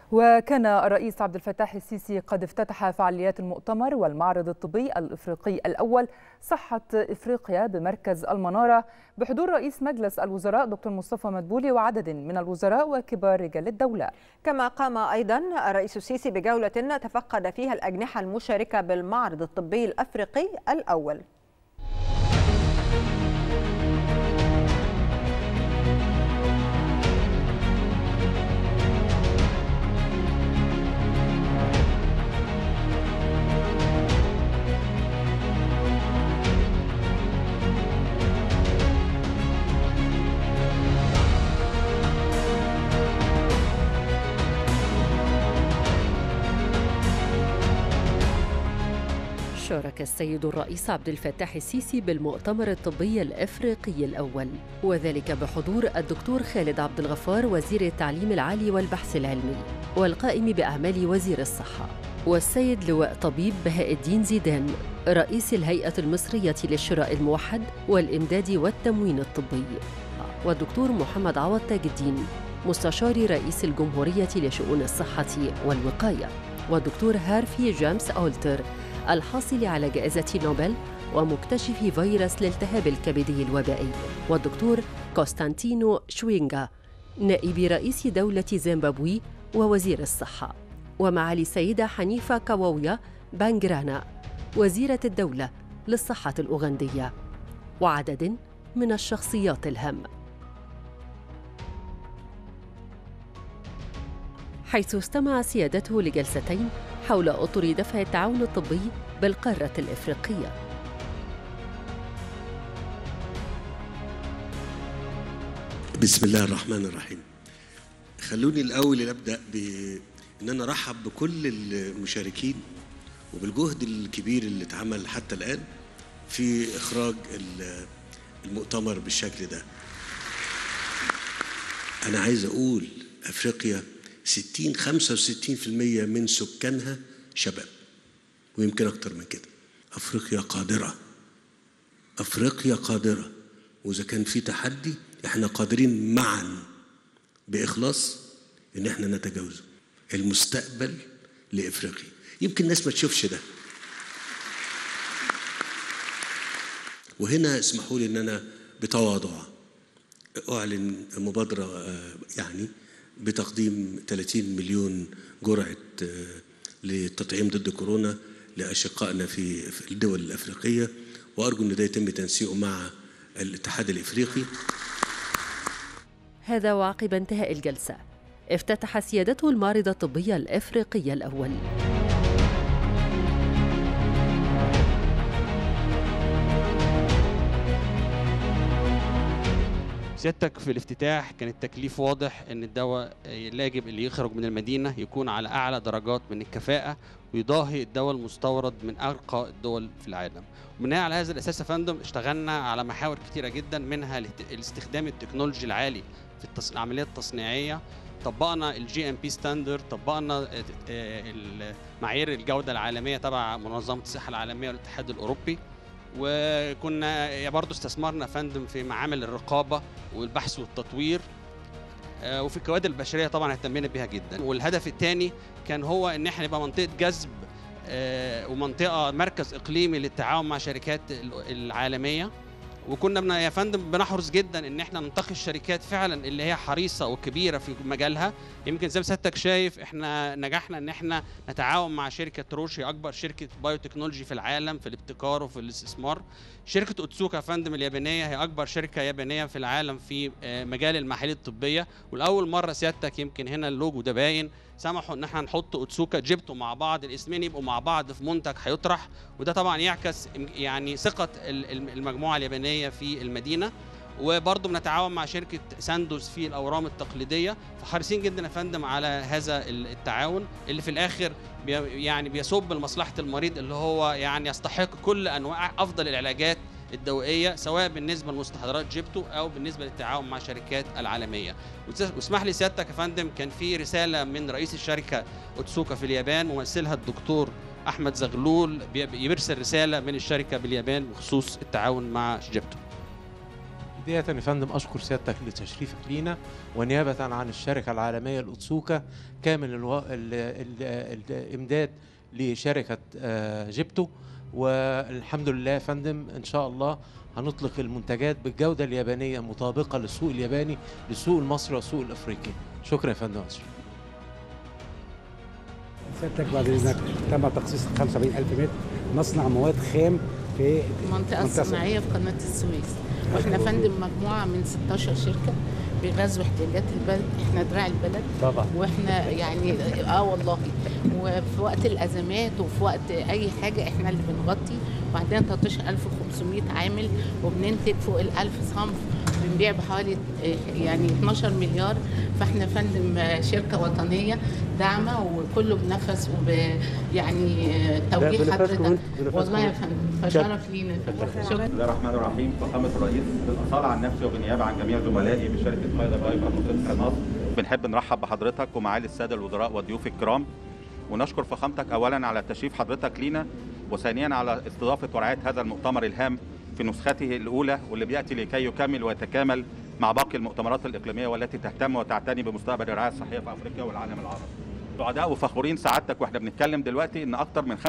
وكان الرئيس عبد الفتاح السيسي قد افتتح فعاليات المؤتمر والمعرض الطبي الافريقي الاول صحه افريقيا بمركز المناره بحضور رئيس مجلس الوزراء دكتور مصطفى مدبولي وعدد من الوزراء وكبار رجال الدوله. كما قام ايضا الرئيس السيسي بجوله تفقد فيها الاجنحه المشاركه بالمعرض الطبي الافريقي الاول. شارك السيد الرئيس عبد الفتاح السيسي بالمؤتمر الطبي الافريقي الاول وذلك بحضور الدكتور خالد عبد الغفار وزير التعليم العالي والبحث العلمي والقائم باعمال وزير الصحه والسيد لواء طبيب بهاء الدين زيدان رئيس الهيئه المصريه للشراء الموحد والامداد والتموين الطبي والدكتور محمد عوض تاج الدين مستشار رئيس الجمهوريه لشؤون الصحه والوقايه والدكتور هارفي جيمس أولتر الحاصل على جائزة نوبل ومكتشف فيروس الالتهاب الكبدي الوبائي والدكتور كوستانتينو شوينغا نائب رئيس دولة زيمبابوي ووزير الصحة ومعالي السيدة حنيفة كاوويا بانجرانا وزيرة الدولة للصحة الأوغندية وعدد من الشخصيات الهامة حيث استمع سيادته لجلستين حول اطر دفع التعاون الطبي بالقاره الافريقيه بسم الله الرحمن الرحيم خلوني الاول ابدا بان انا ارحب بكل المشاركين وبالجهد الكبير اللي اتعمل حتى الان في اخراج المؤتمر بالشكل ده انا عايز اقول افريقيا 60 65% من سكانها شباب ويمكن اكتر من كده افريقيا قادره افريقيا قادره واذا كان في تحدي احنا قادرين معا باخلاص ان احنا نتجاوزه المستقبل لافريقيا يمكن الناس ما تشوفش ده وهنا اسمحوا لي ان انا بتواضع اعلن مبادره يعني بتقديم 30 مليون جرعة للتطعيم ضد كورونا لأشقائنا في الدول الأفريقية وأرجو أن ده يتم تنسيقه مع الاتحاد الإفريقي هذا وعقب انتهاء الجلسة افتتح سيادته المعرض الطبي الأفريقي الأول سيادتك في الافتتاح كان التكليف واضح ان الدواء يجب اللي يخرج من المدينه يكون على اعلى درجات من الكفاءه ويضاهي الدواء المستورد من ارقى الدول في العالم. وبناء على هذا الاساس يا فندم اشتغلنا على محاور كثيره جدا منها الاستخدام التكنولوجي العالي في التص... العمليات التصنيعيه طبقنا الجي ام بي ستاندرد طبقنا معايير الجوده العالميه تبع منظمه الصحه العالميه والاتحاد الاوروبي وكنا برضه استثمرنا فندم في معامل الرقابه والبحث والتطوير وفي الكوادر البشريه طبعا اهتمينا بيها جدا والهدف الثاني كان هو ان احنا نبقى منطقه جذب ومنطقه مركز اقليمي للتعاون مع شركات العالميه وكنا يا فندم بنحرص جدا ان احنا ننتقي الشركات فعلا اللي هي حريصه وكبيره في مجالها يمكن زي ما سيادتك شايف احنا نجحنا ان احنا نتعاون مع شركه روش هي اكبر شركه بايوتكنولوجي في العالم في الابتكار وفي الاستثمار شركه اوتسوكا يا فندم اليابانيه هي اكبر شركه يابانيه في العالم في مجال المحاليل الطبيه والاول مره سيادتك يمكن هنا اللوجو ده باين سمحوا ان احنا نحط اوتسوكا جبتو مع بعض الاسمين يبقوا مع بعض في منتج هيطرح وده طبعا يعكس يعني ثقه المجموعه اليابانيه في المدينه وبرضه بنتعاون مع شركه ساندوز في الاورام التقليديه فحريصين جدا يا فندم على هذا التعاون اللي في الاخر بي يعني بيصب لمصلحه المريض اللي هو يعني يستحق كل انواع افضل العلاجات الدوائيه سواء بالنسبه لمستحضرات جيبتو او بالنسبه للتعاون مع شركات العالميه واسمح لي سيادتك يا فندم كان في رساله من رئيس الشركه اوتسوكا في اليابان ممثلها الدكتور احمد زغلول بيرسل رساله من الشركه باليابان بخصوص التعاون مع جيبتو بداية يا فندم أشكر سيادتك لتشريفك لينا ونيابة عن الشركة العالمية الأتسوكا كامل الو... ال... ال... الإمداد لشركة آه، جيبتو والحمد لله يا فندم إن شاء الله هنطلق المنتجات بالجودة اليابانية مطابقة للسوق الياباني للسوق المصري والسوق الأفريقي شكرا يا فندم أشرف. سيادتك بعد اذنك تم تخصيص 75000 متر مصنع مواد خام في منطقة صناعية في قناة السويس واحنا فندم مجموعة من 16 شركة بغزو احتياجات البلد احنا دراع البلد طبعا واحنا يعني اه والله وفي وقت الازمات وفي وقت اي حاجه احنا اللي بنغطي وعندنا 13500 عامل وبننتج فوق ال 1000 صنف بنبيع بحوالي آه، يعني 12 مليار فاحنا فندم آه، شركه وطنيه داعمه وكله بنفس وب يعني آه، توجيه حضرتك والله يا فندم فشرف لينا شكرا بسم الله الرحمن الرحيم فخامة الرئيس بالأصالة عن نفسي وبالنيابة عن جميع زملائي بشركة فايدر فايبر مصر مصر بنحب نرحب بحضرتك ومعالي السادة الوزراء والضيوف الكرام ونشكر فخامتك أولا على تشريف حضرتك لينا وثانيا على استضافة ورعاية هذا المؤتمر الهام في نسخته الأولى واللي بيأتي لكي يكمل ويتكامل مع باقي المؤتمرات الإقليمية والتي تهتم وتعتني بمستقبل الرعاية الصحية في أفريقيا والعالم العربي سعداء وفخورين سعادتك واحنا بنتكلم دلوقتي ان اكتر من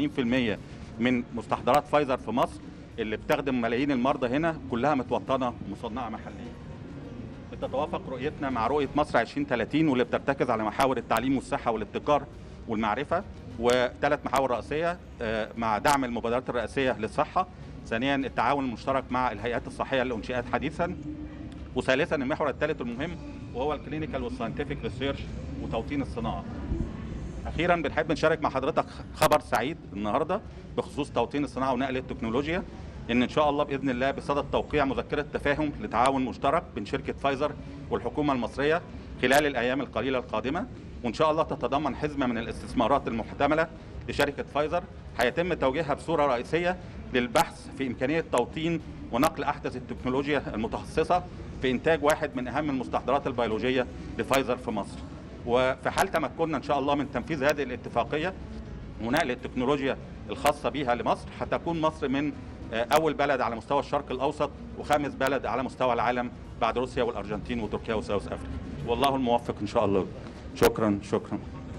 85% من مستحضرات فايزر في مصر اللي بتخدم ملايين المرضى هنا كلها متوطنه ومصنعه محليا. بتتوافق رؤيتنا مع رؤيه مصر 2030 واللي بترتكز على محاور التعليم والصحه والابتكار والمعرفه وثلاث محاور رئيسيه آه، مع دعم المبادرات الرئاسيه للصحه، ثانيا التعاون المشترك مع الهيئات الصحيه اللي انشئت حديثا، وثالثا المحور الثالث المهم وهو الكلينيكال والساينتفك ريسيرش وتوطين الصناعه. اخيرا بنحب نشارك مع حضرتك خبر سعيد النهارده بخصوص توطين الصناعه ونقل التكنولوجيا ان ان شاء الله باذن الله بصدد توقيع مذكره تفاهم لتعاون مشترك بين شركه فايزر والحكومه المصريه خلال الايام القليله القادمه وان شاء الله تتضمن حزمه من الاستثمارات المحتمله لشركه فايزر هيتم توجيهها بصوره رئيسيه للبحث في امكانيه توطين ونقل احدث التكنولوجيا المتخصصه في انتاج واحد من اهم المستحضرات البيولوجيه لفايزر في مصر وفي حال تمكننا ان شاء الله من تنفيذ هذه الاتفاقيه ونقل التكنولوجيا الخاصه بها لمصر هتكون مصر من آه، اول بلد على مستوى الشرق الاوسط وخامس بلد على مستوى العالم بعد روسيا والارجنتين وتركيا وساوث افريقيا والله الموفق ان شاء الله شكرا شكرا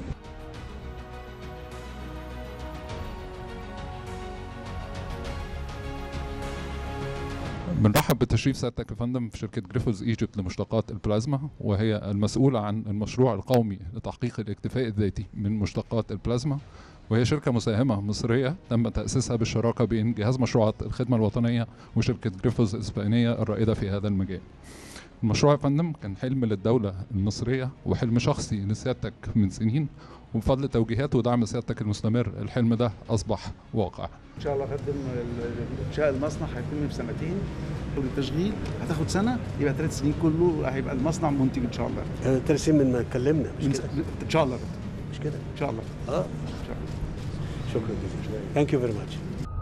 بنرحب بتشريف سيادتك يا فندم في شركة جريفوز ايجيبت لمشتقات البلازما وهي المسؤولة عن المشروع القومي لتحقيق الاكتفاء الذاتي من مشتقات البلازما وهي شركة مساهمة مصرية تم تأسيسها بالشراكة بين جهاز مشروعات الخدمة الوطنية وشركة جريفوز الإسبانية الرائدة في هذا المجال. المشروع يا فندم كان حلم للدولة المصرية وحلم شخصي لسيادتك من سنين وبفضل توجيهات ودعم سيادتك المستمر الحلم ده أصبح واقع. ان شاء الله خدم ال- انشاء المصنع هيتم في سنتين والتشغيل هتاخد سنه يبقى ثلاث سنين كله هيبقى المصنع منتج ان شاء الله ثلاث سنين من ما اتكلمنا مش من كده س- ان شاء الله مش كده ان شاء الله اه ان شاء الله شكرا جزيلا ثانك يو فيري ماتش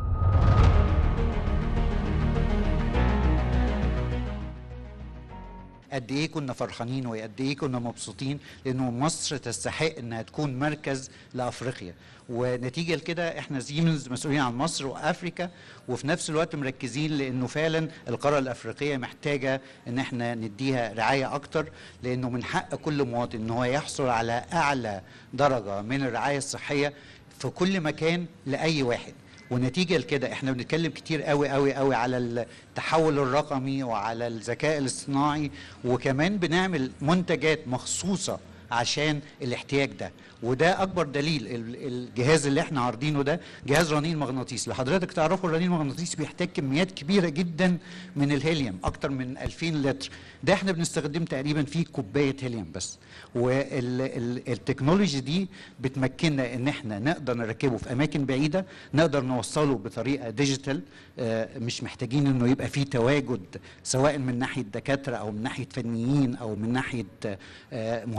قد ايه كنا فرحانين وقد ايه كنا مبسوطين لانه مصر تستحق انها تكون مركز لافريقيا ونتيجه لكده احنا سيمنز مسؤولين عن مصر وافريكا وفي نفس الوقت مركزين لانه فعلا القاره الافريقيه محتاجه ان احنا نديها رعايه اكتر لانه من حق كل مواطن ان هو يحصل على اعلى درجه من الرعايه الصحيه في كل مكان لاي واحد ونتيجه لكده احنا بنتكلم كتير قوي قوي قوي على التحول الرقمي وعلى الذكاء الاصطناعي وكمان بنعمل منتجات مخصوصه عشان الاحتياج ده وده اكبر دليل ال- الجهاز اللي احنا عارضينه ده جهاز رنين مغناطيسي لحضرتك تعرفوا الرنين المغناطيسي بيحتاج كميات كبيره جدا من الهيليوم اكتر من 2000 لتر ده احنا بنستخدم تقريبا فيه كوبايه هيليوم بس والتكنولوجي دي بتمكننا ان احنا نقدر نركبه في اماكن بعيده نقدر نوصله بطريقه ديجيتال آه، مش محتاجين انه يبقى فيه تواجد سواء من ناحيه دكاتره او من ناحيه فنيين او من ناحيه آه، مهندسين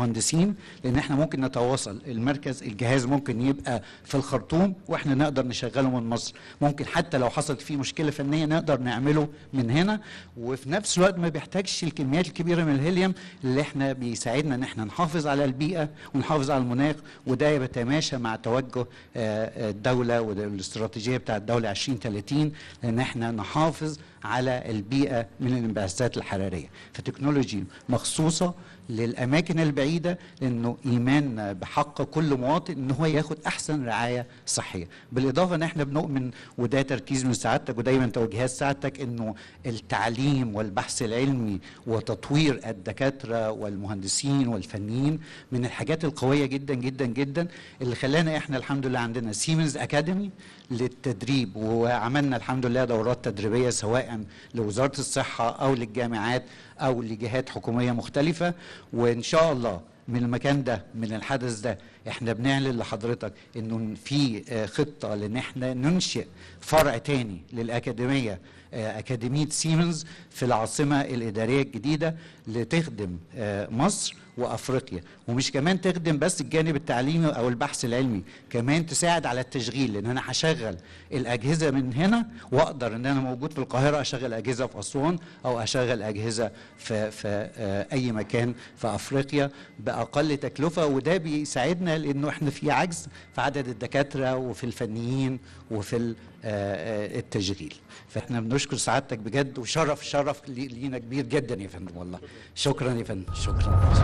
متفائلين لان احنا ممكن نتواصل المركز الجهاز ممكن يبقى في الخرطوم واحنا نقدر نشغله من مصر ممكن حتى لو حصلت فيه مشكله فنيه نقدر نعمله من هنا وفي نفس الوقت ما بيحتاجش الكميات الكبيره من الهيليوم اللي احنا بيساعدنا ان احنا نحافظ على البيئه ونحافظ على المناخ وده يتماشى مع توجه آه، الدوله والاستراتيجيه بتاع الدوله 2030 لان احنا نحافظ على البيئه من الانبعاثات الحراريه فتكنولوجي مخصوصه للاماكن البعيده لانه ايمان بحق كل مواطن ان هو ياخد احسن رعايه صحيه بالاضافه ان احنا بنؤمن وده تركيز من سعادتك ودايما توجيهات سعادتك انه التعليم والبحث العلمي وتطوير الدكاتره والمهندسين والفنيين من الحاجات القويه جدا جدا جدا اللي خلانا احنا الحمد لله عندنا سيمنز اكاديمي للتدريب وعملنا الحمد لله دورات تدريبيه سواء لوزاره الصحه او للجامعات او لجهات حكوميه مختلفه وان شاء الله من المكان ده من الحدث ده احنا بنعلن لحضرتك انه في آه، خطه لان احنا ننشئ فرع تاني للاكاديميه آه، اكاديميه سيمنز في العاصمه الاداريه الجديده لتخدم آه، مصر وافريقيا ومش كمان تخدم بس الجانب التعليمي او البحث العلمي كمان تساعد على التشغيل لان انا هشغل الاجهزه من هنا واقدر ان انا موجود في القاهره اشغل اجهزه في اسوان او اشغل اجهزه في في آه، اي مكان في افريقيا باقل تكلفه وده بيساعدنا لانه احنا في عجز في عدد الدكاتره وفي الفنيين وفي ال- آه، آه، التشغيل فاحنا بنشكر سعادتك بجد وشرف شرف لي- لينا كبير جدا يا فندم والله شكرا يا فندم شكرا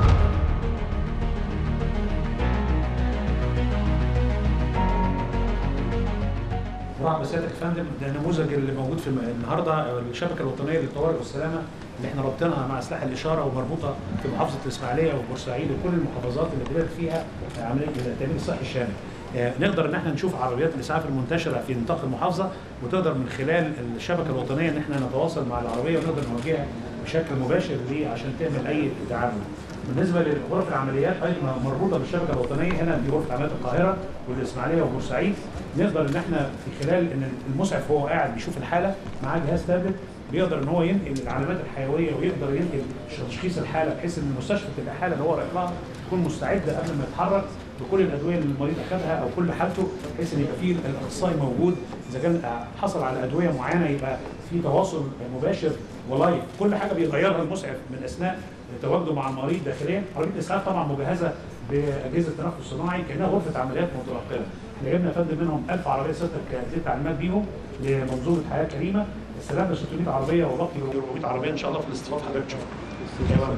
مرحبا بسيادتك يا فندم ده النموذج اللي موجود في الم- النهارده الشبكه الوطنيه للطوارئ والسلامه اللي احنا رابطينها مع سلاح الاشاره ومربوطه في محافظه الاسماعيليه وبورسعيد وكل المحافظات اللي بدات فيها عمليه التامين الصحي الشامل. آه، نقدر ان احنا نشوف عربيات الاسعاف المنتشره في نطاق المحافظه وتقدر من خلال الشبكه الوطنيه ان احنا نتواصل مع العربيه ونقدر نواجهها بشكل مباشر ليه عشان تعمل اي تعامل. بالنسبه لغرف العمليات ايضا مربوطه بالشبكه الوطنيه هنا دي غرفه عمليات القاهره والاسماعيليه وبورسعيد نقدر ان احنا في خلال ان المسعف وهو قاعد بيشوف الحاله معاه جهاز تابلت بيقدر ان هو ينقل العلامات الحيويه ويقدر ينقل تشخيص الحاله بحيث ان المستشفى تبقى الحاله اللي هو رايح لها تكون مستعده قبل ما يتحرك بكل الادويه اللي المريض اخذها او كل حالته بحيث ان يبقى في الاخصائي موجود اذا كان حصل على ادويه معينه يبقى في تواصل مباشر ولايف كل حاجه بيغيرها المسعف من اثناء تواجده مع المريض داخليا عربيه الاسعاف طبعا مجهزه باجهزه تنفس صناعي كانها غرفه عمليات متنقله احنا جبنا يا فندم منهم 1000 عربيه ستك دي تعليمات بيهم لمنظومه حياه كريمه استلمنا 600 عربيه وباقي 400 عربيه ان شاء الله في الاستفاضه حضرتك تشوفها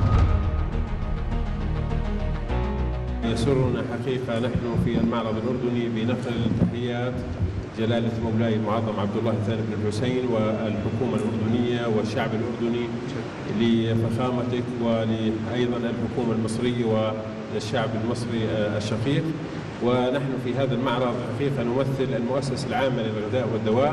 يسرنا حقيقة نحن في المعرض الأردني بنقل تحيات جلالة مولاي المعظم عبد الله الثاني بن الحسين والحكومة الأردنية والشعب الأردني لفخامتك وأيضا الحكومة المصرية والشعب المصري الشقيق ونحن في هذا المعرض حقيقة نمثل المؤسسة العامة للغذاء والدواء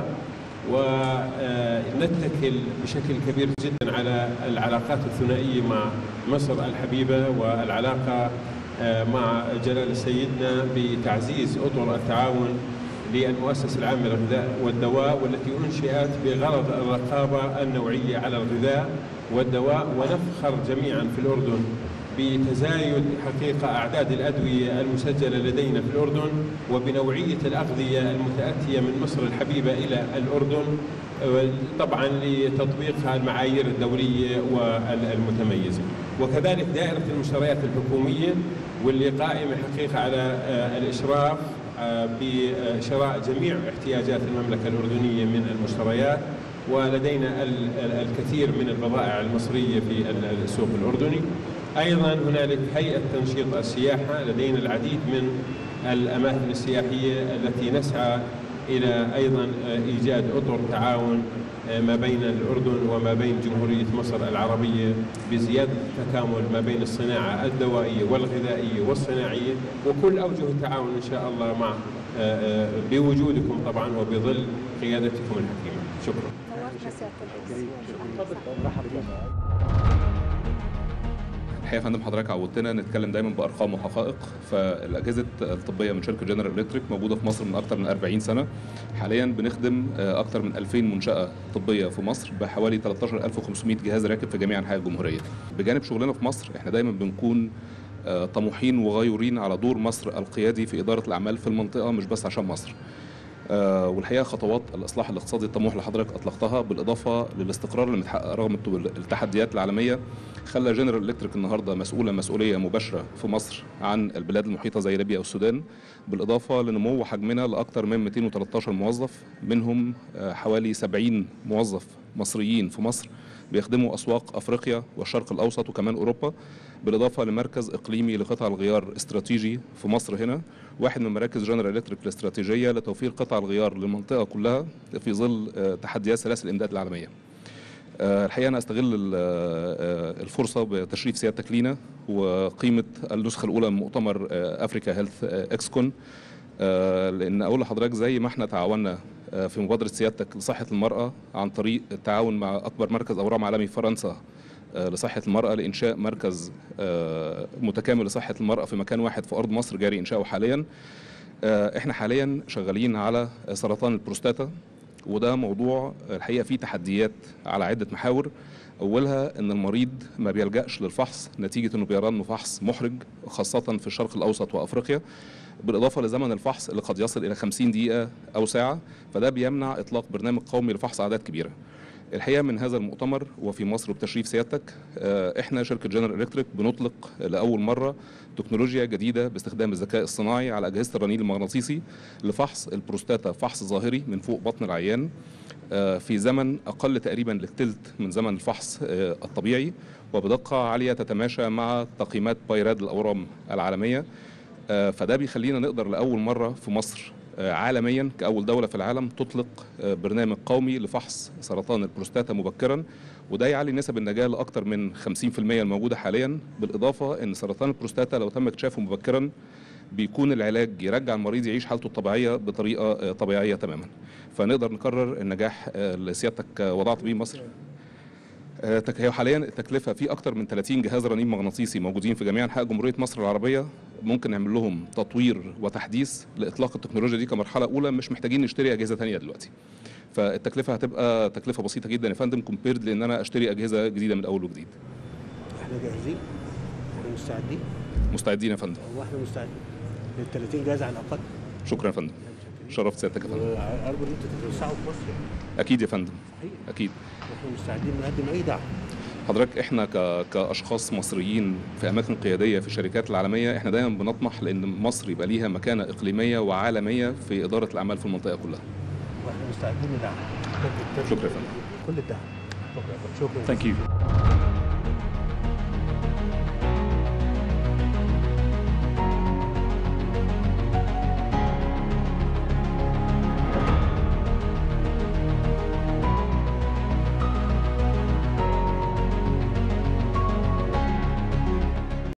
ونتكل بشكل كبير جدا على العلاقات الثنائية مع مصر الحبيبة والعلاقة مع جلال سيدنا بتعزيز اطر التعاون للمؤسسه العامه للغذاء والدواء والتي انشئت بغرض الرقابه النوعيه على الغذاء والدواء ونفخر جميعا في الاردن بتزايد حقيقه اعداد الادويه المسجله لدينا في الاردن وبنوعيه الاغذيه المتاتيه من مصر الحبيبه الى الاردن طبعا لتطبيقها المعايير الدوليه والمتميزه وكذلك دائره المشتريات الحكوميه واللي قائمه حقيقه على الاشراف بشراء جميع احتياجات المملكه الاردنيه من المشتريات ولدينا الكثير من البضائع المصريه في السوق الاردني ايضا هنالك هيئه تنشيط السياحه لدينا العديد من الاماكن السياحيه التي نسعى الى ايضا ايجاد اطر تعاون ما بين الاردن وما بين جمهوريه مصر العربيه بزياده التكامل ما بين الصناعه الدوائيه والغذائيه والصناعيه وكل اوجه التعاون ان شاء الله مع بوجودكم طبعا وبظل قيادتكم الحكيمه شكرا. الحقيقه يا فندم حضرتك عودتنا نتكلم دايما بارقام وحقائق فالاجهزه الطبيه من شركه جنرال الكتريك موجوده في مصر من اكثر من 40 سنه حاليا بنخدم اكثر من 2000 منشاه طبيه في مصر بحوالي 13500 جهاز راكب في جميع انحاء الجمهوريه بجانب شغلنا في مصر احنا دايما بنكون آه، طموحين وغيورين على دور مصر القيادي في اداره الاعمال في المنطقه مش بس عشان مصر آه، والحقيقه خطوات الاصلاح الاقتصادي الطموح اللي حضرتك اطلقتها بالاضافه للاستقرار اللي متحقق رغم الت- التحديات العالميه خلى جنرال الكتريك النهارده مسؤوله مسؤوليه مباشره في مصر عن البلاد المحيطه زي ليبيا والسودان بالاضافه لنمو حجمنا لاكثر من 213 موظف منهم آه، حوالي 70 موظف مصريين في مصر بيخدموا اسواق افريقيا والشرق الاوسط وكمان اوروبا بالاضافه لمركز اقليمي لقطع الغيار استراتيجي في مصر هنا واحد من مراكز جنرال الكتريك الاستراتيجيه لتوفير قطع الغيار للمنطقه كلها في ظل آه، تحديات سلاسل الامداد العالميه. آه، الحقيقه انا استغل ال- آه، الفرصه بتشريف سيادتك لينا وقيمه النسخه الاولى من مؤتمر آه، افريكا هيلث اكسكون آه، لان اقول لحضرتك زي ما احنا تعاوننا آه، في مبادره سيادتك لصحه المراه عن طريق التعاون مع اكبر مركز اورام عالمي في فرنسا آه، لصحه المراه لانشاء مركز آه، متكامل لصحه المراه في مكان واحد في ارض مصر جاري انشاؤه حاليا آه، احنا حاليا شغالين على سرطان البروستاتا وده موضوع الحقيقه فيه تحديات على عده محاور اولها ان المريض ما بيلجاش للفحص نتيجه انه بيرى انه فحص محرج خاصه في الشرق الاوسط وافريقيا بالاضافه لزمن الفحص اللي قد يصل الى 50 دقيقه او ساعه فده بيمنع اطلاق برنامج قومي لفحص اعداد كبيره الحقيقه من هذا المؤتمر وفي مصر بتشريف سيادتك آه، احنا شركه جنرال الكتريك بنطلق لاول مره تكنولوجيا جديده باستخدام الذكاء الصناعي على اجهزه الرنين المغناطيسي لفحص البروستاتا فحص ظاهري من فوق بطن العيان آه، في زمن اقل تقريبا للثلث من زمن الفحص آه، الطبيعي وبدقه عاليه تتماشى مع تقييمات بايراد الاورام العالميه آه، فده بيخلينا نقدر لاول مره في مصر آه، عالميا كاول دوله في العالم تطلق آه، برنامج قومي لفحص سرطان البروستاتا مبكرا وده يعلي نسب النجاه لاكثر من 50% الموجوده حاليا بالاضافه ان سرطان البروستاتا لو تم اكتشافه مبكرا بيكون العلاج يرجع المريض يعيش حالته الطبيعيه بطريقه آه، طبيعيه تماما فنقدر نكرر النجاح آه، اللي سيادتك آه، وضعت بيه مصر آه، تك- هي حاليا التكلفه في اكثر من 30 جهاز رنين مغناطيسي موجودين في جميع انحاء جمهوريه مصر العربيه ممكن نعمل لهم تطوير وتحديث لاطلاق التكنولوجيا دي كمرحله اولى مش محتاجين نشتري اجهزه ثانيه دلوقتي فالتكلفه هتبقى تكلفه بسيطه جدا يا فندم كومبيرد لان انا اشتري اجهزه جديده من اول وجديد احنا جاهزين احنا مستعدين مستعدين يا فندم واحنا مستعدين لل 30 جهاز على الاقل شكرا يا فندم شرفت سيادتك يا فندم ارجو ان انتوا تتوسعوا في مصر اكيد يا فندم اكيد احنا مستعدين نقدم اي دعم حضرتك احنا ك... كاشخاص مصريين في اماكن قياديه في الشركات العالميه احنا دايما بنطمح لان مصر يبقى ليها مكانه اقليميه وعالميه في اداره الاعمال في المنطقه كلها واحنا مستعدين ندعم شكرا يا فندم كل الدعم شكرا Thank you.